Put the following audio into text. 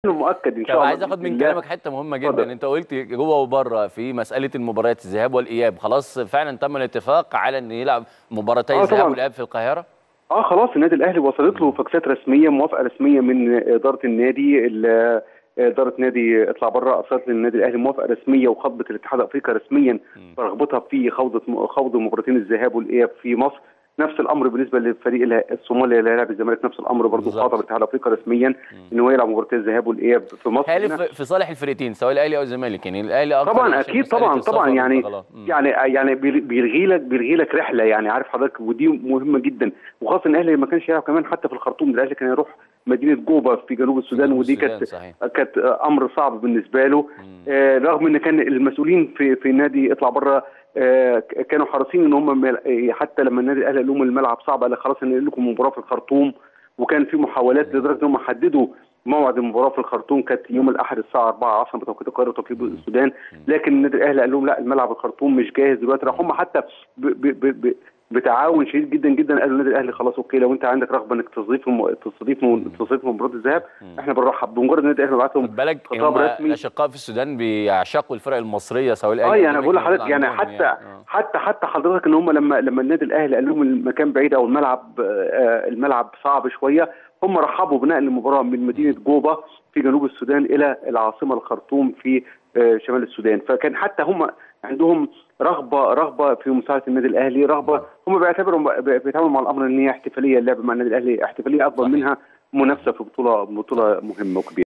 مؤكد ان شاء طب الله عايز اخد من بإذن الله. كلامك حته مهمه جدا اتفضل. انت قلت جوه وبره في مساله المباريات الذهاب والاياب خلاص فعلا تم الاتفاق على ان يلعب مباراتي آه الذهاب طبعاً. والاياب في القاهره اه خلاص النادي الاهلي وصلت له فاكسات رسميه موافقه رسميه من اداره النادي ال- اداره نادي اطلع بره ارسلت للنادي الاهلي موافقه رسميه وخطبت الاتحاد الافريقي رسميا برغبتها في خوض خوض مباراتين الذهاب والاياب في مصر نفس الامر بالنسبه للفريق اله- الصومالي اللي هيلاعب الزمالك نفس الامر برضه بالظبط. خاطب الاتحاد الافريقي رسميا ان هو يلعب مباراتين الذهاب والاياب في مصر هل هنا. في- في صالح الفرقتين سواء الاهلي او الزمالك يعني الاهلي اكتر طبعا عشان اكيد مسألة طبعا السفر طبعا يعني والانتقالات. مم. يعني يعني بير- بيلغي لك بيلغي لك رحله يعني عارف حضرتك ودي مهمه جدا وخاصه ان الاهلي ما كانش يلعب كمان حتى في الخرطوم الاهلي كان يروح مدينه جوبا في جنوب السودان جنوب ودي السودان، كانت صحيح. كانت آه، امر صعب بالنسبه له آه رغم ان كان المسؤولين في في نادي اطلع بره آه ك- كانوا حريصين ان هم مل- آه، حتى لما النادي الاهلي قال لهم الملعب صعب قال لك خلاص هنقل لكم مباراه في الخرطوم وكان في محاولات لدرجه ان هم حددوا موعد المباراه في الخرطوم كانت يوم الاحد الساعه 4 عصرا بتوقيت القاهره وتوقيت السودان لكن النادي الاهلي قال لهم لا الملعب الخرطوم مش جاهز دلوقتي راح هم حتى ب ب ب ب بتعاون شديد جدا جدا قالوا النادي الاهلي خلاص اوكي لو انت عندك رغبه انك تستضيف الم- تستضيف م- تستضيف مباراه الذهاب احنا بنرحب بمجرد النادي الاهلي بعت لهم خد بالك خطاب هم رسمي الاشقاء في السودان بيعشقوا الفرق المصريه سواء اه الاهلي أو يعني بقول الزمالك لحضرتك يعني عندهم حتى آه. حتى حتى حضرتك ان هم لما لما النادي الاهلي قال لهم المكان بعيد او الملعب آه، الملعب صعب شويه هم رحبوا بنقل المباراه من مدينه جوبا في جنوب السودان الى العاصمه الخرطوم في آه، شمال السودان فكان حتى هم عندهم رغبه رغبه في مساعده النادي الاهلي رغبه هم بيعتبروا بيتعاملوا مع الامر ان هي احتفاليه اللعب مع النادي الاهلي احتفاليه اكبر صحيح. منها منافسه في بطوله بطوله مهمه وكبيره